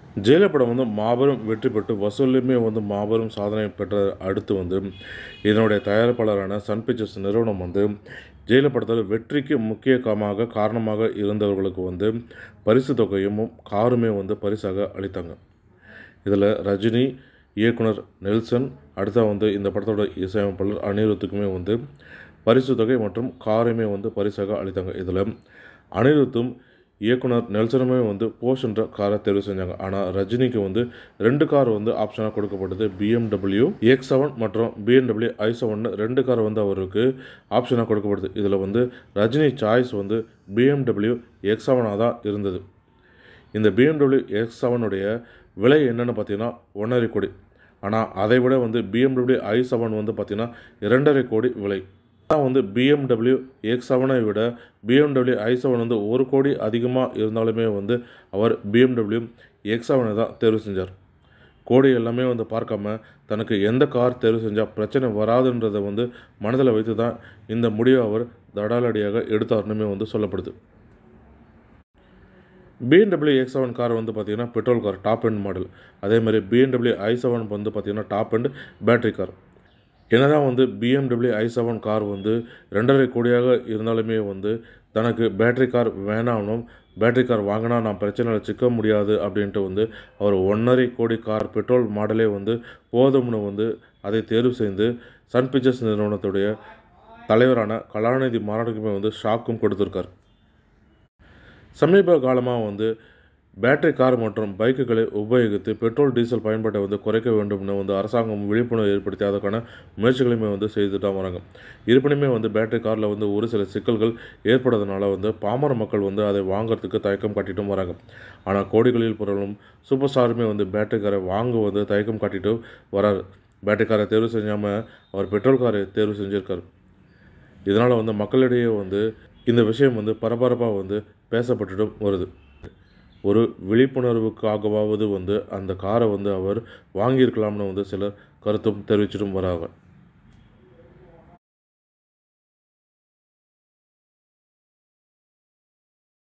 Jailer படம் வந்து மாபெரும் வெற்றி பெற்று வசூல்லையுமே வந்து மாபெரும் சாதனை பெற்ற அடுத்து வந்து இதனுடைய தயாரிப்பாளரான சன் பிக்சர்ஸ் நிறுவனம் வந்து ஜெயிலர் படத்தில் வெற்றிக்கு முக்கிய காரணமாக காரணமாக இருந்தவர்களுக்கு வந்து பரிசு தொகையும் காருமே வந்து பரிசாக அளித்தாங்க இதில் ரஜினி இயக்குனர் நெல்சன் அடுத்தா வந்து இந்த படத்தோட இசையமைப்பாளர் அனிருத்துக்குமே வந்து பரிசு தொகை மற்றும் காருமே வந்து பரிசாக அளித்தாங்க இதில் அனிருத்தும் இயக்குனர் நெல்சனுமே வந்து போஷ் என்ற காரை தேர்வு செஞ்சாங்க ஆனால் ரஜினிக்கு வந்து ரெண்டு கார் வந்து ஆப்ஷனாக கொடுக்கப்பட்டது பிஎம்டபிள்யூ எக்ஸ் செவன் மற்றும் பிஎம்டபிள்யூ ஐ செவன் ரெண்டு கார் வந்து அவருக்கு ஆப்ஷனாக கொடுக்கப்படுது இதில் வந்து ரஜினி சாய்ஸ் வந்து பிஎம்டபிள்யூ எக்ஸ் செவனாக தான் இருந்தது இந்த பிஎம்டபிள்யூ எக்ஸ் செவனுடைய விலை என்னென்னு பார்த்தீங்கன்னா ஒன்றரை கோடி ஆனால் அதை விட வந்து பிஎம்டபிள்யூ ஐ செவன் வந்து பார்த்திங்கன்னா இரண்டரை கோடி விலை ஆனால் வந்து பிஎம்டபிள்யூ எக்ஸ் செவனை விட பிஎம்டபிள்யூ ஐ செவன் வந்து ஒரு கோடி அதிகமாக இருந்தாலுமே வந்து அவர் பிஎம்டபிள்யூ எக்ஸ் செவனை தான் தேர்வு செஞ்சார் கோடி எல்லாமே வந்து பார்க்காம தனக்கு எந்த கார் தேர்வு செஞ்சால் பிரச்சனை வராதுன்றதை வந்து மனதில் வைத்து தான் இந்த முடிவை அவர் தடாலடியாக எடுத்தார்னுமே வந்து சொல்லப்படுது பிஎன்டபிள்யூ எக்ஸ் செவன் கார் வந்து பார்த்திங்கன்னா petrol car top end model அதேமாதிரி பிஎன்டபிள்யூ ஐ செவன் வந்து பார்த்திங்கன்னா டாப் எண்ட் பேட்டரி கார் என்னதான் வந்து பிஎம்டபிள்யூ ஐ செவன் கார் வந்து ரெண்டரை கோடியாக இருந்தாலுமே வந்து தனக்கு பேட்டரி கார் வேணாம்னும் பேட்டரி கார் வாங்கினா நான் பிரச்சனையில் சிக்க முடியாது அப்படின்ட்டு வந்து அவர் ஒன்றரை கோடி கார் பெட்ரோல் மாடலே வந்து போதும்னு வந்து அதை தேர்வு செய்து சன் பிக்சர்ஸ் நிறுவனத்துடைய தலைவரான கலாநிதி மாநாட்டுக்குமே வந்து ஷாக்கும் கொடுத்துருக்கார் சமீப காலமாக வந்து பேட்டரி கார் மற்றும் பைக்குகளை உபயோகித்து பெட்ரோல் டீசல் பயன்பாட்டை வந்து குறைக்க வேண்டும்னு வந்து அரசாங்கம் விழிப்புணர்வு ஏற்படுத்தி அதற்கான முயற்சிகளையுமே வந்து செய்துட்டு தான் வராங்க இருப்பினுமே வந்து பேட்டரி காரில் வந்து ஒரு சில சிக்கல்கள் ஏற்படுறதுனால வந்து பாமர மக்கள் வந்து அதை வாங்குறதுக்கு தயக்கம் காட்டிட்டும் வராங்க ஆனால் கோடிகளில் பொருளும் சூப்பர் ஸ்டாருமே வந்து பேட்டரி காரை வாங்க வந்து தயக்கம் காட்டிட்டு வராரு பேட்டரி காரை தேர்வு செஞ்சாமல் அவர் பெட்ரோல் காரை தேர்வு செஞ்சுருக்காரு இதனால் வந்து மக்களிடையே வந்து இந்த விஷயம் வந்து பரபரப்பாக வந்து பேசப்பட்டுட்டும் வருது ஒரு விழிப்புணர்வுக்காகவாவது வந்து அந்த காரை வந்து அவர் வாங்கியிருக்கலாம்னு வந்து சிலர் கருத்தும் தெரிவிச்சிட்டும் வராங்க